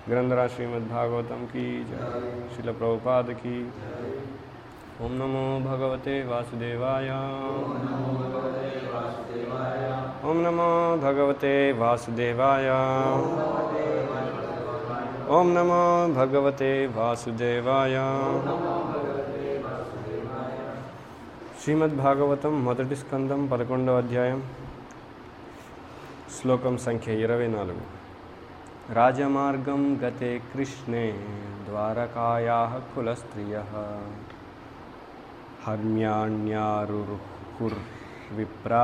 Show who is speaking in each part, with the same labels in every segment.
Speaker 1: ग्रंथरा श्रीमद्भागवतम की जय शिल प्रभुपाद की ओम नमो भगवते वासुदेवाय ओम नमो भगवते वासुदेवाय ओम नमो भगवते वासुदेवाय శ్రీమద్భాగవతం మొదటి స్కందం పదకొండవ అధ్యాయం శ్లోకం సంఖ్య ఇరవై నాలుగు రాజమార్గం గతే కృష్ణే ద్వారకాయా కులస్త్రియ హర్మ్యాణ్యారుర్విప్రా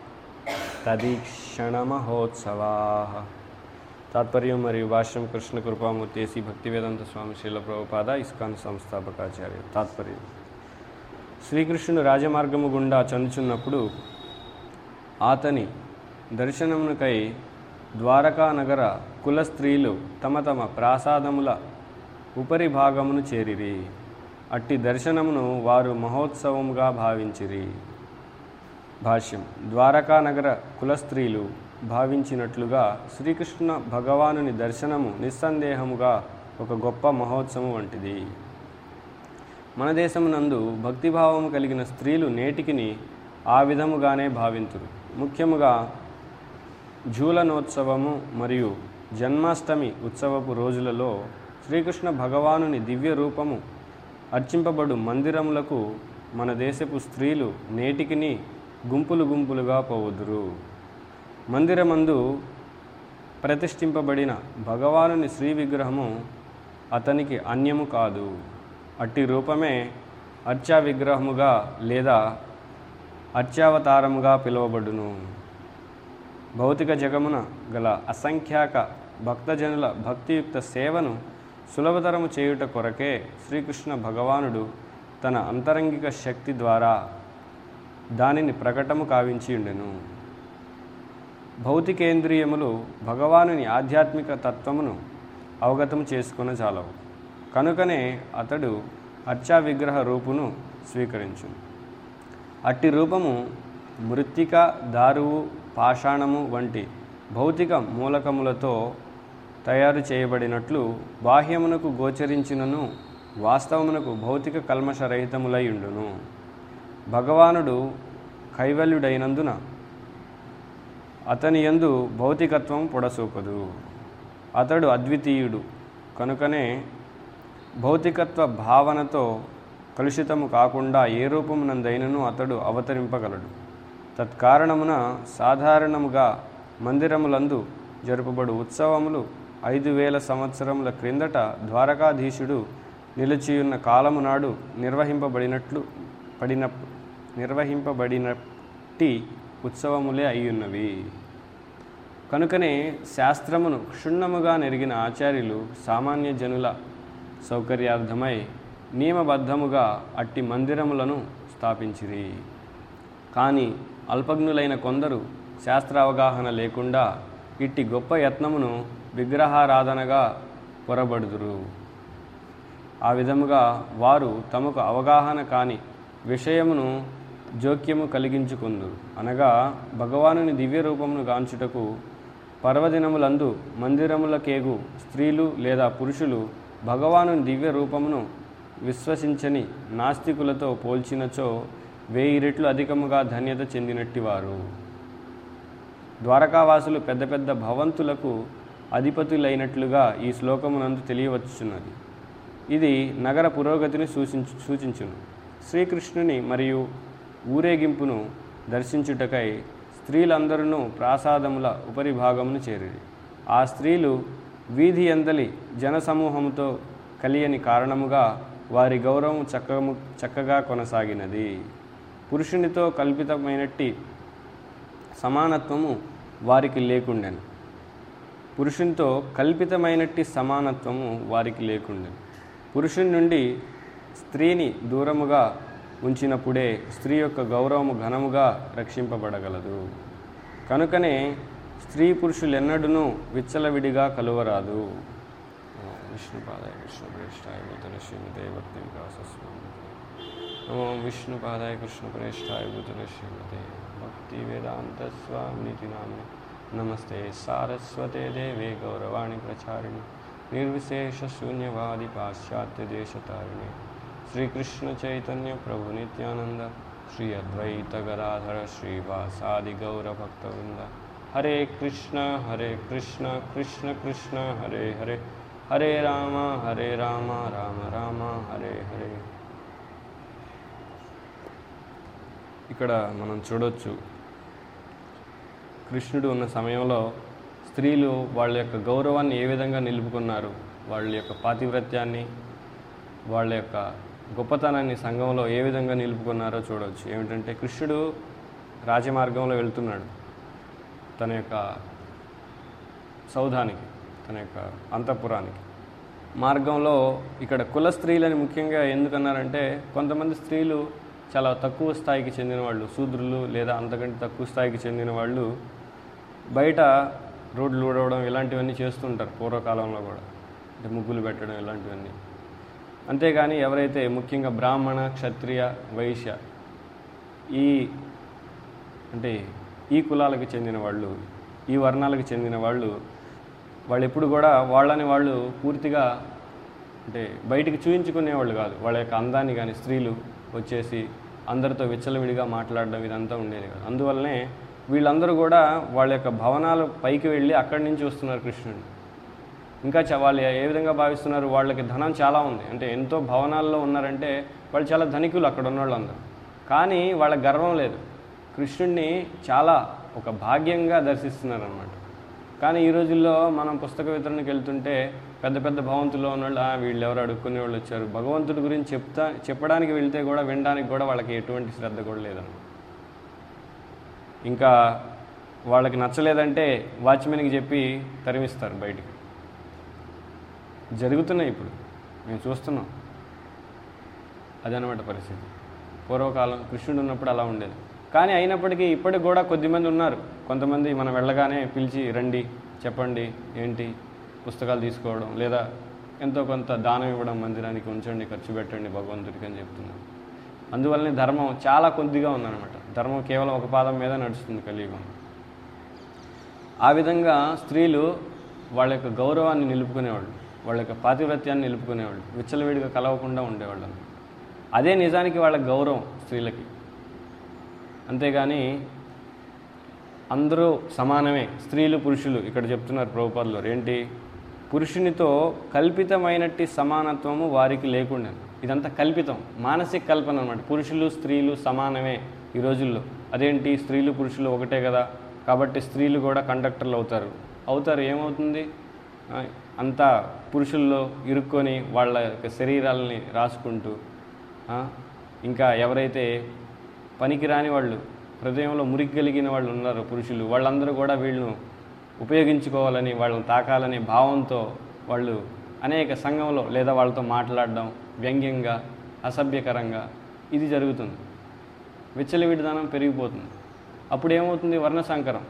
Speaker 1: తదీక్షణమహోత్సవా తాత్పర్యం మరియు భాష్యం కృష్ణ కృపామూర్తి ఏసీ భక్తివేదాంత స్వామి శీల ప్రభుపాద ఇస్కాన్ సంస్థాపకాచార్య తాత్పర్యం శ్రీకృష్ణుడు రాజమార్గము గుండా చనుచున్నప్పుడు అతని దర్శనమునకై ద్వారకా నగర కుల స్త్రీలు తమ తమ ప్రాసాదముల ఉపరి భాగమును చేరిరి అట్టి దర్శనమును వారు మహోత్సవముగా భావించిరి భాష్యం ద్వారకా నగర కుల స్త్రీలు భావించినట్లుగా శ్రీకృష్ణ భగవానుని దర్శనము నిస్సందేహముగా ఒక గొప్ప మహోత్సవం వంటిది మన దేశమునందు భక్తిభావం కలిగిన స్త్రీలు నేటికిని ఆ విధముగానే భావింతురు ముఖ్యముగా జూలనోత్సవము మరియు జన్మాష్టమి ఉత్సవపు రోజులలో శ్రీకృష్ణ భగవానుని దివ్య రూపము అర్చింపబడు మందిరములకు మన దేశపు స్త్రీలు నేటికిని గుంపులు గుంపులుగా పోవుదురు మందిరమందు ప్రతిష్ఠింపబడిన భగవానుని శ్రీ విగ్రహము అతనికి అన్యము కాదు అట్టి రూపమే అర్చా విగ్రహముగా లేదా అర్చావతారముగా పిలువబడును భౌతిక జగమున గల అసంఖ్యాక భక్తజనుల భక్తియుక్త సేవను సులభతరము చేయుట కొరకే శ్రీకృష్ణ భగవానుడు తన అంతరంగిక శక్తి ద్వారా దానిని ప్రకటము కావించి ఉండెను భౌతికేంద్రియములు భగవానుని ఆధ్యాత్మిక తత్వమును అవగతం చేసుకున్న చాలవు కనుకనే అతడు అర్చా విగ్రహ రూపును స్వీకరించు అట్టి రూపము మృత్తిక దారువు పాషాణము వంటి భౌతిక మూలకములతో తయారు చేయబడినట్లు బాహ్యమునకు గోచరించినను వాస్తవమునకు భౌతిక కల్మషరహితములై ఉండును భగవానుడు కైవల్యుడైనందున అతని యందు భౌతికత్వం పొడసూపదు అతడు అద్వితీయుడు కనుకనే భౌతికత్వ భావనతో కలుషితము కాకుండా ఏ రూపమునందైనను అతడు అవతరింపగలడు తత్కారణమున సాధారణముగా మందిరములందు జరుపబడు ఉత్సవములు ఐదు వేల సంవత్సరముల క్రిందట ద్వారకాధీశుడు నిలిచియున్న కాలము నాడు నిర్వహింపబడినట్లు పడిన నిర్వహింపబడినట్టి ఉత్సవములే అయ్యున్నవి కనుకనే శాస్త్రమును క్షుణ్ణముగా నెరిగిన ఆచార్యులు సామాన్య జనుల సౌకర్యార్థమై నియమబద్ధముగా అట్టి మందిరములను స్థాపించిరి కానీ అల్పజ్ఞులైన కొందరు శాస్త్ర అవగాహన లేకుండా ఇట్టి గొప్ప యత్నమును విగ్రహారాధనగా పొరబడుదురు ఆ విధముగా వారు తమకు అవగాహన కాని విషయమును జోక్యము కలిగించుకుందురు అనగా భగవానుని దివ్య రూపమును గాంచుటకు పర్వదినములందు మందిరములకేగు స్త్రీలు లేదా పురుషులు భగవానుని దివ్య రూపమును విశ్వసించని నాస్తికులతో పోల్చినచో వెయ్యి రెట్లు అధికముగా ధన్యత చెందినట్టివారు ద్వారకావాసులు పెద్ద పెద్ద భవంతులకు అధిపతులైనట్లుగా ఈ శ్లోకమునందు తెలియవచ్చున్నది ఇది నగర పురోగతిని సూచించు సూచించును శ్రీకృష్ణుని మరియు ఊరేగింపును దర్శించుటకై స్త్రీలందరూ ప్రాసాదముల ఉపరి భాగమును చేరిరి ఆ స్త్రీలు వీధి ఎందలి జనసమూహముతో కలియని కారణముగా వారి గౌరవం చక్కము చక్కగా కొనసాగినది పురుషునితో కల్పితమైనట్టి సమానత్వము వారికి లేకుండెను పురుషునితో కల్పితమైనట్టి సమానత్వము వారికి లేకుండెను పురుషుని నుండి స్త్రీని దూరముగా ఉంచినప్పుడే స్త్రీ యొక్క గౌరవము ఘనముగా రక్షింపబడగలదు కనుకనే స్త్రీ పురుషులెన్నడూనూ విచ్చలవిడిగా కలువరాదు విష్ణుపాదాయ కృష్ణప్రేష్టాయ భూతన శ్రీమతే భక్తి వికాసస్వామి నమో విష్ణుపాదాయ కృష్ణప్రేష్టాయ భూతన శ్రీమతే భక్తి వేదాంత స్వామితి నామే నమస్తే సారస్వతే దేవే గౌరవాణి ప్రచారిణి నిర్విశేష శూన్యవాది పాశ్చాత్య దేశతారిణి శ్రీకృష్ణ చైతన్య ప్రభు నిత్యానంద శ్రీ అద్వైత గదాధర శ్రీవాసాది గౌర భక్తవృంద హరే కృష్ణ హరే కృష్ణ కృష్ణ కృష్ణ హరే హరే హరే రామ హరే రామ రామ రామ హరే హరే ఇక్కడ మనం చూడొచ్చు కృష్ణుడు ఉన్న సమయంలో స్త్రీలు వాళ్ళ యొక్క గౌరవాన్ని ఏ విధంగా నిలుపుకున్నారు వాళ్ళ యొక్క పాతివ్రత్యాన్ని వాళ్ళ యొక్క గొప్పతనాన్ని సంఘంలో ఏ విధంగా నిలుపుకున్నారో చూడవచ్చు ఏమిటంటే కృష్ణుడు రాజమార్గంలో వెళ్తున్నాడు తన యొక్క సౌధానికి తన యొక్క అంతఃపురానికి మార్గంలో ఇక్కడ కుల స్త్రీలని ముఖ్యంగా ఎందుకన్నారంటే కొంతమంది స్త్రీలు చాలా తక్కువ స్థాయికి చెందిన వాళ్ళు శూద్రులు లేదా అంతకంటే తక్కువ స్థాయికి చెందిన వాళ్ళు బయట రోడ్లు ఊడవడం ఇలాంటివన్నీ చేస్తుంటారు పూర్వకాలంలో కూడా అంటే ముగ్గులు పెట్టడం ఇలాంటివన్నీ అంతేగాని ఎవరైతే ముఖ్యంగా బ్రాహ్మణ క్షత్రియ వైశ్య ఈ అంటే ఈ కులాలకు చెందిన వాళ్ళు ఈ వర్ణాలకు చెందిన వాళ్ళు వాళ్ళు ఎప్పుడు కూడా వాళ్ళని వాళ్ళు పూర్తిగా అంటే బయటికి చూయించుకునేవాళ్ళు కాదు వాళ్ళ యొక్క అందాన్ని కానీ స్త్రీలు వచ్చేసి అందరితో విచ్చలవిడిగా మాట్లాడడం ఇదంతా ఉండేది కాదు అందువల్లనే వీళ్ళందరూ కూడా వాళ్ళ యొక్క భవనాల పైకి వెళ్ళి అక్కడి నుంచి వస్తున్నారు కృష్ణుడిని ఇంకా చ- వాళ్ళు ఏ విధంగా భావిస్తున్నారు వాళ్ళకి ధనం చాలా ఉంది అంటే ఎంతో భవనాల్లో ఉన్నారంటే వాళ్ళు చాలా ధనికులు అక్కడ ఉన్న వాళ్ళందరూ కానీ వాళ్ళ గర్వం లేదు కృష్ణుడిని చాలా ఒక భాగ్యంగా దర్శిస్తున్నారు అనమాట కానీ ఈ రోజుల్లో మనం పుస్తక వితరణకి వెళ్తుంటే పెద్ద పెద్ద భవంతుల్లో ఉన్న వాళ్ళు "ఆ, వీళ్ళు ఎవరు అడుక్కునే వాళ్ళు వచ్చారు భగవంతుడి గురించి చెప్తా చెప్పడానికి వెళ్తే కూడా వినడానికి కూడా వాళ్ళకి ఎటువంటి శ్రద్ధ కూడా లేదన్నమాట ఇంకా వాళ్ళకి నచ్చలేదంటే వాచ్మెన్కి చెప్పి తరిమిస్తారు బయటికి జరుగుతున్నాయి ఇప్పుడు మేము చూస్తున్నాం అదనమాట పరిస్థితి పూర్వకాలం కృష్ణుడు ఉన్నప్పుడు అలా ఉండేది కానీ అయినప్పటికీ ఇప్పటికి కూడా కొద్దిమంది ఉన్నారు కొంతమంది మనం వెళ్ళగానే పిలిచి రండి చెప్పండి ఏంటి పుస్తకాలు తీసుకోవడం లేదా ఎంతో కొంత దానం ఇవ్వడం మందిరానికి ఉంచండి ఖర్చు పెట్టండి భగవంతుడికి అని చెప్తున్నారు అందువల్లనే ధర్మం చాలా కొద్దిగా ఉందన్నమాట ధర్మం కేవలం ఒక పాదం మీద నడుస్తుంది కలియుగం ఆ విధంగా స్త్రీలు వాళ్ళ యొక్క గౌరవాన్ని నిలుపుకునేవాళ్ళు వాళ్ళ యొక్క పాతివ్రత్యాన్ని నిలుపుకునేవాళ్ళు విచ్చలవిడిగా కలవకుండా ఉండేవాళ్ళు అన్నమాట. అదే నిజానికి వాళ్ళ గౌరవం స్త్రీలకి అంతేగాని అందరూ సమానమే స్త్రీలు పురుషులు ఇక్కడ చెప్తున్నారు ప్రభుపాదులు ఏంటి పురుషునితో కల్పితమైనట్టి సమానత్వము వారికి లేకుండా ఇదంతా కల్పితం మానసిక కల్పన అనమాట పురుషులు స్త్రీలు సమానమే ఈ రోజుల్లో అదేంటి స్త్రీలు పురుషులు ఒకటే కదా కాబట్టి స్త్రీలు కూడా కండక్టర్లు అవుతారు అవుతారు ఏమవుతుంది ఆ, అంతా పురుషుల్లో ఇరుక్కొని వాళ్ళ యొక్క శరీరాలని రాసుకుంటూ ఆ, ఇంకా ఎవరైతే పనికిరాని వాళ్ళు హృదయంలో మురికి కలిగిన వాళ్ళు ఉన్నారు పురుషులు వాళ్ళందరూ కూడా వీళ్ళను ఉపయోగించుకోవాలని వాళ్ళని తాకాలనే భావంతో వాళ్ళు అనేక సంఘంలో లేదా వాళ్ళతో మాట్లాడడం వ్యంగ్యంగా అసభ్యకరంగా ఇది జరుగుతుంది విచ్చలవిడిదానం పెరిగిపోతుంది అప్పుడు ఏమవుతుంది వర్ణ సంకరం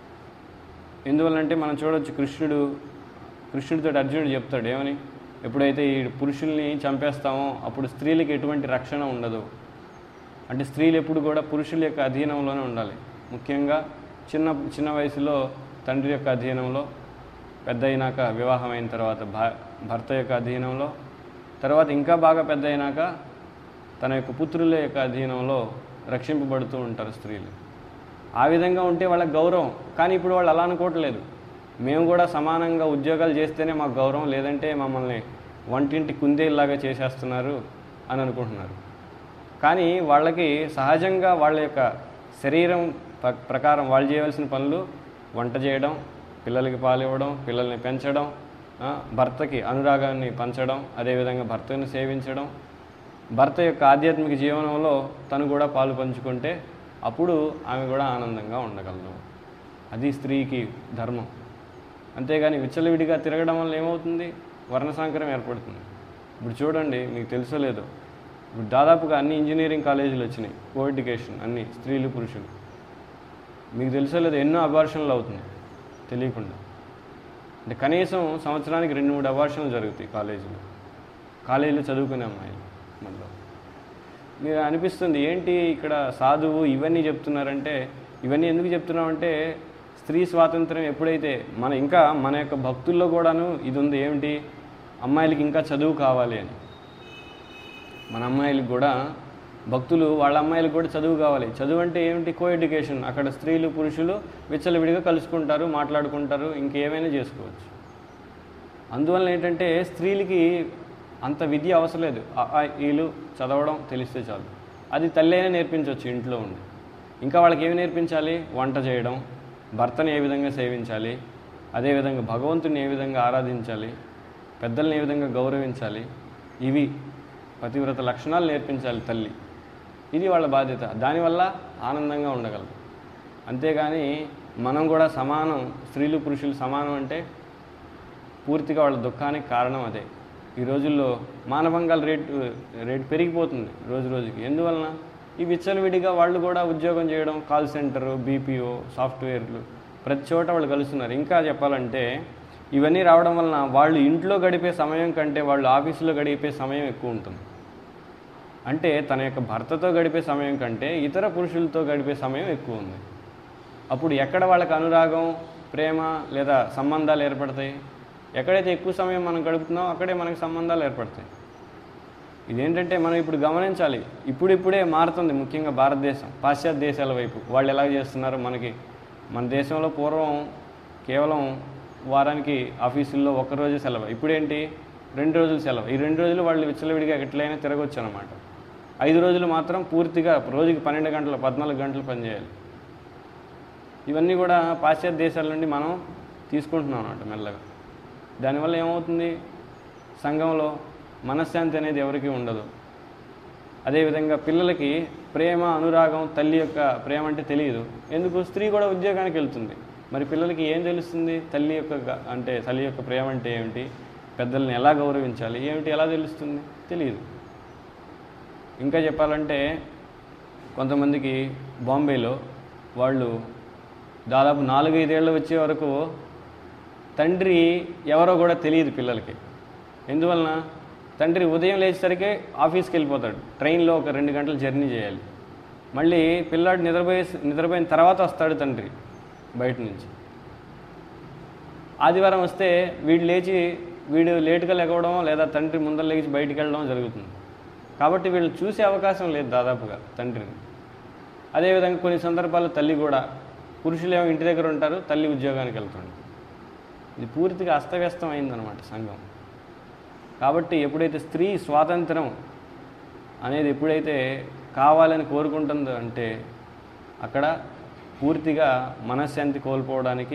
Speaker 1: ఎందువల్లంటే మనం చూడొచ్చు కృష్ణుడు కృష్ణుడితో అర్జునుడు చెప్తాడు ఏమని ఎప్పుడైతే ఈ పురుషుల్ని చంపేస్తామో అప్పుడు స్త్రీలకు ఎటువంటి రక్షణ ఉండదు అంటే స్త్రీలు ఎప్పుడు కూడా పురుషుల యొక్క అధీనంలోనే ఉండాలి ముఖ్యంగా చిన్న చిన్న వయసులో తండ్రి యొక్క అధీనంలో పెద్ద అయినాక వివాహం అయిన తర్వాత భా భర్త యొక్క అధీనంలో తర్వాత ఇంకా బాగా పెద్ద అయినాక తన యొక్క పుత్రుల యొక్క అధీనంలో రక్షింపబడుతూ ఉంటారు స్త్రీలు ఆ విధంగా ఉంటే వాళ్ళకి గౌరవం కానీ ఇప్పుడు వాళ్ళు అలా అనుకోవట్లేదు మేము కూడా సమానంగా ఉద్యోగాలు చేస్తేనే మాకు గౌరవం లేదంటే మమ్మల్ని వంటింటి కుందేలాగా చేసేస్తున్నారు అని అనుకుంటున్నారు కానీ వాళ్ళకి సహజంగా వాళ్ళ యొక్క శరీరం ప్ర- ప్రకారం వాళ్ళు చేయవలసిన పనులు వంట చేయడం పిల్లలకి పాలు ఇవ్వడం పిల్లల్ని పెంచడం ఆ, భర్తకి అనురాగాన్ని పంచడం అదేవిధంగా భర్తను సేవించడం భర్త యొక్క ఆధ్యాత్మిక జీవనంలో తను కూడా పాలు పంచుకుంటే అప్పుడు ఆమె కూడా ఆనందంగా ఉండగలదు అది స్త్రీకి ధర్మం అంతేగాని విచ్చలవిడిగా తిరగడం వల్ల ఏమవుతుంది వర్ణ సంకరం ఏర్పడుతుంది ఇప్పుడు చూడండి మీకు తెలుసో లేదో ఇప్పుడు దాదాపుగా అన్ని ఇంజనీరింగ్ కాలేజీలు వచ్చినాయి కో ఎడ్యుకేషన్ అన్ని స్త్రీలు పురుషులు మీకు తెలుసో లేదో ఎన్నో అబార్షన్లు అవుతున్నాయి తెలియకుండా అంటే కనీసం సంవత్సరానికి రెండు మూడు అబార్షన్లు జరుగుతాయి కాలేజీలో కాలేజీలో చదువుకునే అమ్మాయిలు మనలో మీరు అనిపిస్తుంది ఏంటి ఇక్కడ సాధువు ఇవన్నీ చెప్తున్నారంటే ఇవన్నీ ఎందుకు చెప్తున్నామంటే స్త్రీ స్వాతంత్రం ఎప్పుడైతే మన ఇంకా మన యొక్క భక్తుల్లో కూడాను ఇది ఉంది ఏమిటి అమ్మాయిలకి ఇంకా చదువు కావాలి అని మన అమ్మాయిలకు కూడా భక్తులు వాళ్ళ అమ్మాయిలకు కూడా చదువు కావాలి చదువు అంటే ఏమిటి కో ఎడ్యుకేషన్ అక్కడ స్త్రీలు పురుషులు విచ్చలవిడిగా కలుసుకుంటారు మాట్లాడుకుంటారు ఇంకేమైనా చేసుకోవచ్చు అందువల్ల ఏంటంటే స్త్రీలకి అంత విద్య అవసరం లేదు ఆ, ఆ, ఈలు చదవడం తెలిస్తే చాలు అది తల్లైనా నేర్పించవచ్చు ఇంట్లో ఉండి ఇంకా వాళ్ళకి ఏమి నేర్పించాలి వంట చేయడం భర్తను ఏ విధంగా సేవించాలి అదేవిధంగా భగవంతుని ఏ విధంగా ఆరాధించాలి పెద్దల్ని ఏ విధంగా గౌరవించాలి ఇవి పతివ్రత లక్షణాలు నేర్పించాలి తల్లి ఇది వాళ్ళ బాధ్యత దానివల్ల ఆనందంగా ఉండగలరు అంతేగాని మనం కూడా సమానం స్త్రీలు పురుషులు సమానం అంటే పూర్తిగా వాళ్ళ దుఃఖానికి కారణం అదే ఈ రోజుల్లో మానభంగాల రేటు రేటు పెరిగిపోతుంది రోజు రోజుకి ఎందువలన ఈ విచ్చలవిడిగా వాళ్ళు కూడా ఉద్యోగం చేయడం కాల్ సెంటర్ బీపీఓ సాఫ్ట్వేర్లు ప్రతి చోట వాళ్ళు కలుస్తున్నారు ఇంకా చెప్పాలంటే ఇవన్నీ రావడం వలన వాళ్ళు ఇంట్లో గడిపే సమయం కంటే వాళ్ళు ఆఫీసులో గడిపే సమయం ఎక్కువ ఉంటుంది అంటే తన యొక్క భర్తతో గడిపే సమయం కంటే ఇతర పురుషులతో గడిపే సమయం ఎక్కువ ఉంది అప్పుడు ఎక్కడ వాళ్ళకి అనురాగం ప్రేమ లేదా సంబంధాలు ఏర్పడతాయి ఎక్కడైతే ఎక్కువ సమయం మనం గడుపుతున్నామో అక్కడే మనకి సంబంధాలు ఏర్పడతాయి ఇదేంటంటే మనం ఇప్పుడు గమనించాలి ఇప్పుడిప్పుడే మారుతుంది ముఖ్యంగా భారతదేశం పాశ్చాత్య దేశాల వైపు వాళ్ళు ఎలా చేస్తున్నారు మనకి మన దేశంలో పూర్వం కేవలం వారానికి ఆఫీసుల్లో ఒక రోజు సెలవు ఇప్పుడేంటి రెండు రోజులు సెలవు ఈ రెండు రోజులు వాళ్ళు విచ్చలవిడిగా ఎట్లయినా తిరగొచ్చు అనమాట ఐదు రోజులు మాత్రం పూర్తిగా రోజుకి పన్నెండు గంటలు పద్నాలుగు గంటలు పనిచేయాలి ఇవన్నీ కూడా పాశ్చాత్య దేశాల నుండి మనం తీసుకుంటున్నాం అన్నమాట మెల్లగా దానివల్ల ఏమవుతుంది సంఘంలో మనశ్శాంతి అనేది ఎవరికీ ఉండదు అదేవిధంగా పిల్లలకి ప్రేమ అనురాగం తల్లి యొక్క ప్రేమ అంటే తెలియదు ఎందుకు స్త్రీ కూడా ఉద్యోగానికి వెళ్తుంది మరి పిల్లలకి ఏం తెలుస్తుంది తల్లి యొక్క గ- అంటే తల్లి యొక్క ప్రేమ అంటే ఏమిటి పెద్దల్ని ఎలా గౌరవించాలి ఏమిటి ఎలా తెలుస్తుంది తెలియదు ఇంకా చెప్పాలంటే కొంతమందికి బాంబేలో వాళ్ళు దాదాపు నాలుగైదేళ్ళు వచ్చే వరకు తండ్రి ఎవరో కూడా తెలియదు పిల్లలకి ఎందువలన తండ్రి ఉదయం లేచేసరికి ఆఫీస్కి వెళ్ళిపోతాడు ట్రైన్లో ఒక రెండు గంటలు జర్నీ చేయాలి మళ్ళీ పిల్లాడు నిద్రపోయే నిద్రపోయిన తర్వాత వస్తాడు తండ్రి బయట నుంచి ఆదివారం వస్తే వీడు లేచి వీడు లేటుగా లెగవడం లేదా తండ్రి ముందర లేచి బయటికి వెళ్ళడం జరుగుతుంది కాబట్టి వీళ్ళు చూసే అవకాశం లేదు దాదాపుగా తండ్రిని అదేవిధంగా కొన్ని సందర్భాల్లో తల్లి కూడా పురుషులేమో ఇంటి దగ్గర ఉంటారు తల్లి ఉద్యోగానికి వెళ్తుంది ఇది పూర్తిగా అస్తవ్యస్తం అయిందనమాట సంఘం కాబట్టి ఎప్పుడైతే స్త్రీ స్వాతంత్రం అనేది ఎప్పుడైతే కావాలని కోరుకుంటుందో అంటే అక్కడ పూర్తిగా మనశ్శాంతి కోల్పోవడానికి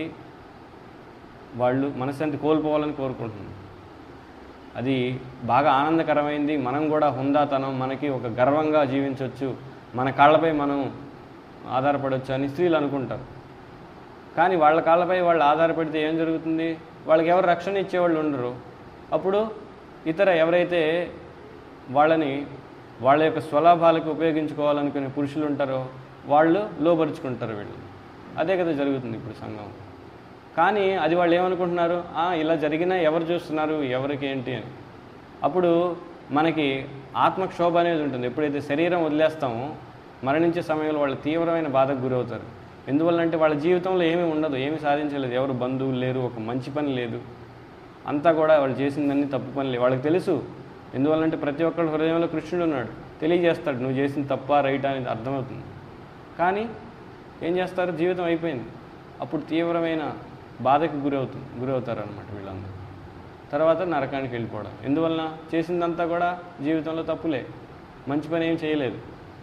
Speaker 1: వాళ్ళు మనశ్శాంతి కోల్పోవాలని కోరుకుంటున్నారు అది బాగా ఆనందకరమైంది మనం కూడా హుందాతనం మనకి ఒక గర్వంగా జీవించవచ్చు మన కాళ్ళపై మనం ఆధారపడవచ్చు అని స్త్రీలు అనుకుంటారు కానీ వాళ్ళ కాళ్ళపై వాళ్ళు ఆధారపడితే ఏం జరుగుతుంది వాళ్ళకి ఎవరు రక్షణ ఇచ్చేవాళ్ళు ఉండరు అప్పుడు ఇతర ఎవరైతే వాళ్ళని వాళ్ళ యొక్క స్వలాభాలకు ఉపయోగించుకోవాలనుకునే పురుషులు ఉంటారో వాళ్ళు లోపరుచుకుంటారు వీళ్ళు అదే కదా జరుగుతుంది ఇప్పుడు సంఘం కానీ అది వాళ్ళు ఏమనుకుంటున్నారు "ఆ, ఇలా జరిగినా ఎవరు చూస్తున్నారు ఎవరికి ఏంటి అని అప్పుడు మనకి ఆత్మక్షోభ అనేది ఉంటుంది ఎప్పుడైతే శరీరం వదిలేస్తామో మరణించే సమయంలో వాళ్ళు తీవ్రమైన బాధకు గురవుతారు ఎందువల్లంటే వాళ్ళ జీవితంలో ఏమీ ఉండదు ఏమీ సాధించలేదు ఎవరు బంధువులు లేరు ఒక మంచి పని లేదు అంతా కూడా వాళ్ళు చేసిందన్నీ తప్పు పనులే వాళ్ళకి తెలుసు ఎందువల్లంటే ప్రతి ఒక్కరి హృదయంలో కృష్ణుడు ఉన్నాడు తెలియజేస్తాడు నువ్వు చేసిన తప్ప రైట్ అనేది అర్థమవుతుంది కానీ ఏం చేస్తారు జీవితం అయిపోయింది అప్పుడు తీవ్రమైన బాధకు గురవుతుంది గురవుతారు అనమాట వీళ్ళందరూ తర్వాత నరకానికి వెళ్ళిపోవడం ఎందువలన చేసిందంతా కూడా జీవితంలో తప్పులే మంచి పని ఏం చేయలేదు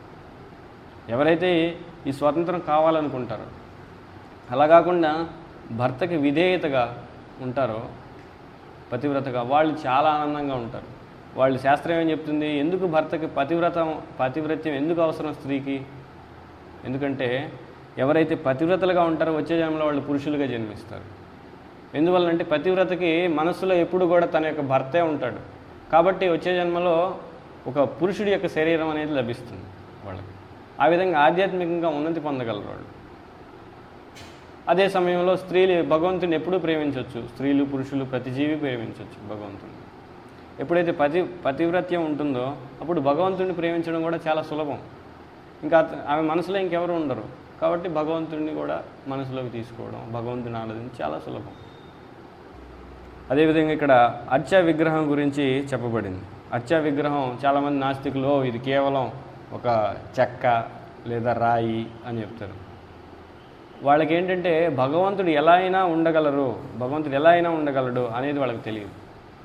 Speaker 1: ఎవరైతే ఈ స్వాతంత్రం కావాలనుకుంటారో అలా కాకుండా భర్తకి విధేయతగా ఉంటారో పతివ్రతగా వాళ్ళు చాలా ఆనందంగా ఉంటారు వాళ్ళు శాస్త్రం ఏం చెప్తుంది ఎందుకు భర్తకి పతివ్రతం పతివ్రత్యం ఎందుకు అవసరం స్త్రీకి ఎందుకంటే ఎవరైతే పతివ్రతలుగా ఉంటారో వచ్చే జన్మలో వాళ్ళు పురుషులుగా జన్మిస్తారు ఎందువల్లంటే పతివ్రతకి మనస్సులో ఎప్పుడు కూడా తన యొక్క భర్తే ఉంటాడు కాబట్టి వచ్చే జన్మలో ఒక పురుషుడి యొక్క శరీరం అనేది లభిస్తుంది వాళ్ళకి ఆ విధంగా ఆధ్యాత్మికంగా ఉన్నతి పొందగలరు వాళ్ళు అదే సమయంలో స్త్రీలు భగవంతుని ఎప్పుడూ ప్రేమించవచ్చు స్త్రీలు పురుషులు ప్రతి జీవి ప్రేమించవచ్చు భగవంతుని ఎప్పుడైతే పతి పతివ్రత్యం ఉంటుందో అప్పుడు భగవంతుడిని ప్రేమించడం కూడా చాలా సులభం ఇంకా అత- ఆమె మనసులో ఇంకెవరు ఉండరు కాబట్టి భగవంతుడిని కూడా మనసులోకి తీసుకోవడం భగవంతుని ఆరాధించడం చాలా సులభం అదేవిధంగా ఇక్కడ అర్చా విగ్రహం గురించి చెప్పబడింది అర్చా విగ్రహం చాలామంది నాస్తికులు "ఓ, ఇది కేవలం ఒక చెక్క లేదా రాయి అని చెప్తారు వాళ్ళకి ఏంటంటే భగవంతుడు ఎలా అయినా ఉండగలరు భగవంతుడు ఎలా అయినా ఉండగలడు అనేది వాళ్ళకి తెలియదు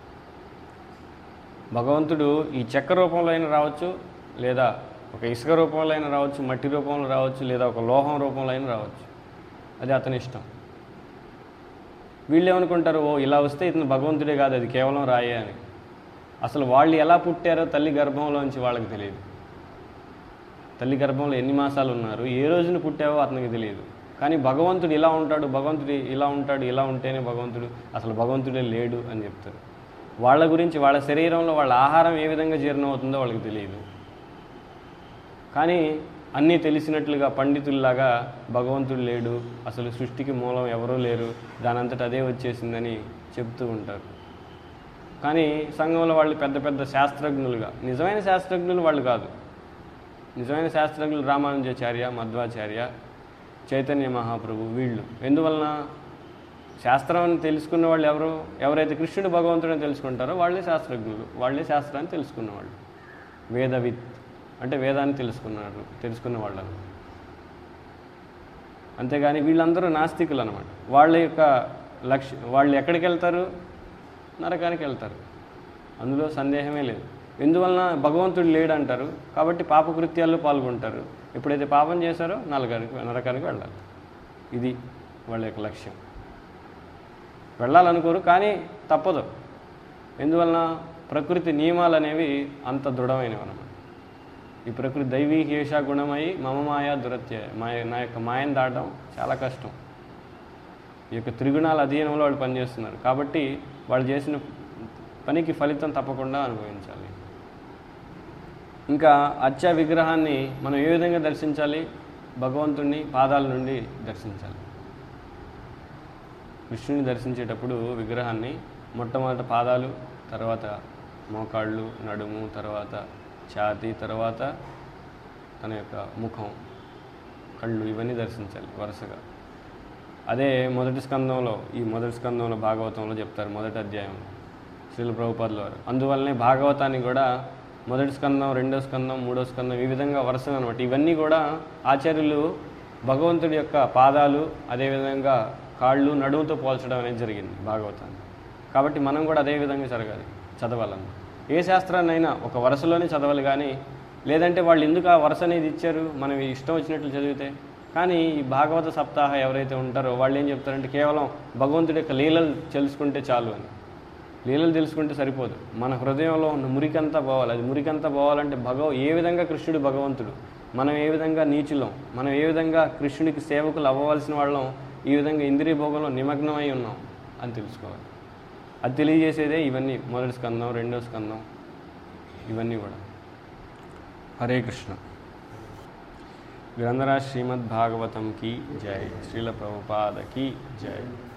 Speaker 1: భగవంతుడు ఈ చెక్క రూపంలో అయినా రావచ్చు లేదా ఒక ఇసుక రూపంలో అయినా రావచ్చు మట్టి రూపంలో రావచ్చు లేదా ఒక లోహం రూపంలో అయినా రావచ్చు అది అతని ఇష్టం వీళ్ళు ఏమనుకుంటారు ఓ ఇలా వస్తే ఇతను భగవంతుడే కాదు అది కేవలం రాయే అని అసలు వాళ్ళు ఎలా పుట్టారో తల్లి గర్భంలోంచి వాళ్ళకి తెలియదు తల్లి గర్భంలో ఎన్ని మాసాలు ఉన్నారు ఏ రోజున పుట్టావో అతనికి తెలియదు కానీ భగవంతుడు ఇలా ఉంటాడు భగవంతుడు ఇలా ఉంటాడు ఇలా ఉంటేనే భగవంతుడు అసలు భగవంతుడే లేడు అని చెప్తారు వాళ్ళ గురించి వాళ్ళ శరీరంలో వాళ్ళ ఆహారం ఏ విధంగా జీర్ణం అవుతుందో వాళ్ళకి తెలియదు కానీ అన్నీ తెలిసినట్లుగా పండితుల్లాగా భగవంతుడు లేడు అసలు సృష్టికి మూలం ఎవరూ లేరు దానంతట అదే వచ్చేసిందని చెప్తూ ఉంటారు కానీ సంఘంలో వాళ్ళు పెద్ద పెద్ద శాస్త్రజ్ఞులుగా నిజమైన శాస్త్రజ్ఞులు వాళ్ళు కాదు నిజమైన శాస్త్రజ్ఞులు రామానుజాచార్య మధ్వాచార్య చైతన్య మహాప్రభు వీళ్ళు ఎందువలన శాస్త్రాన్ని తెలుసుకున్న వాళ్ళు ఎవరు ఎవరైతే కృష్ణుడు భగవంతుడని తెలుసుకుంటారో వాళ్ళే శాస్త్రజ్ఞులు వాళ్ళే శాస్త్రాన్ని తెలుసుకున్నవాళ్ళు వేదవిత్ అంటే వేదాన్ని తెలుసుకున్నారు తెలుసుకున్న వాళ్ళను అంతేగాని వీళ్ళందరూ నాస్తికులు అనమాట వాళ్ళ యొక్క లక్ష్య వాళ్ళు ఎక్కడికి వెళ్తారు నరకానికి వెళ్తారు అందులో సందేహమే లేదు ఎందువలన భగవంతుడు లేడు అంటారు కాబట్టి పాపకృత్యాల్లో పాల్గొంటారు ఎప్పుడైతే పాపం చేశారో నరకానికి నరకానికి వెళ్ళాలి ఇది వాళ్ళ యొక్క లక్ష్యం వెళ్ళాలనుకోరు కానీ తప్పదు ఎందువలన ప్రకృతి నియమాలు అనేవి అంత దృఢమైనవి అన్నమాట ఈ ప్రకృతి దైవీ హేష గుణమై మమ మాయా దురత్య మాయ నా యొక్క మాయను దాటడం చాలా కష్టం ఈ యొక్క త్రిగుణాల అధీనంలో వాళ్ళు పనిచేస్తున్నారు కాబట్టి వాళ్ళు చేసిన పనికి ఫలితం తప్పకుండా అనుభవించాలి ఇంకా అచ్చ విగ్రహాన్ని మనం ఏ విధంగా దర్శించాలి భగవంతుణ్ణి పాదాల నుండి దర్శించాలి కృష్ణుని దర్శించేటప్పుడు విగ్రహాన్ని మొట్టమొదట పాదాలు తర్వాత మోకాళ్ళు నడుము తర్వాత ఛాతీ తర్వాత తన యొక్క ముఖం కళ్ళు ఇవన్నీ దర్శించాలి వరుసగా అదే మొదటి స్కందంలో ఈ మొదటి స్కందంలో భాగవతంలో చెప్తారు మొదటి అధ్యాయంలో శ్రీల ప్రభుపాదుల వారు అందువల్లనే భాగవతాన్ని కూడా మొదటి స్కందం రెండో స్కందం మూడో స్కందం ఈ విధంగా వరుసగా అనమాట ఇవన్నీ కూడా ఆచార్యులు భగవంతుడి యొక్క పాదాలు అదేవిధంగా కాళ్ళు నడుముతో పోల్చడం అనేది జరిగింది భాగవతాన్ని కాబట్టి మనం కూడా అదే విధంగా జరగాలి చదవాలన్న ఏ శాస్త్రాన్నైనా ఒక వరుసలోనే చదవాలి కానీ లేదంటే వాళ్ళు ఎందుకు ఆ వరుస అనేది ఇచ్చారు మనం ఇష్టం వచ్చినట్లు చదివితే కానీ ఈ భాగవత సప్తాహ ఎవరైతే ఉంటారో వాళ్ళు ఏం చెప్తారంటే కేవలం భగవంతుడి యొక్క లీలలు తెలుసుకుంటే చాలు అని లీలలు తెలుసుకుంటే సరిపోదు మన హృదయంలో ఉన్న మురికంతా పోవాలి అది మురికంతా పోవాలంటే భగవ ఏ విధంగా కృష్ణుడు భగవంతుడు మనం ఏ విధంగా నీచులం మనం ఏ విధంగా కృష్ణుడికి సేవకులు అవ్వవలసిన వాళ్ళం ఈ విధంగా ఇంద్రియ భోగంలో నిమగ్నమై ఉన్నాం అని తెలుసుకోవాలి అది తెలియజేసేదే ఇవన్నీ మొదటి స్కందం రెండో స్కందం ఇవన్నీ కూడా హరే కృష్ణ గ్రంథరాజ్ శ్రీమద్ భాగవతం కి జై శ్రీల ప్రభుపాద కి జై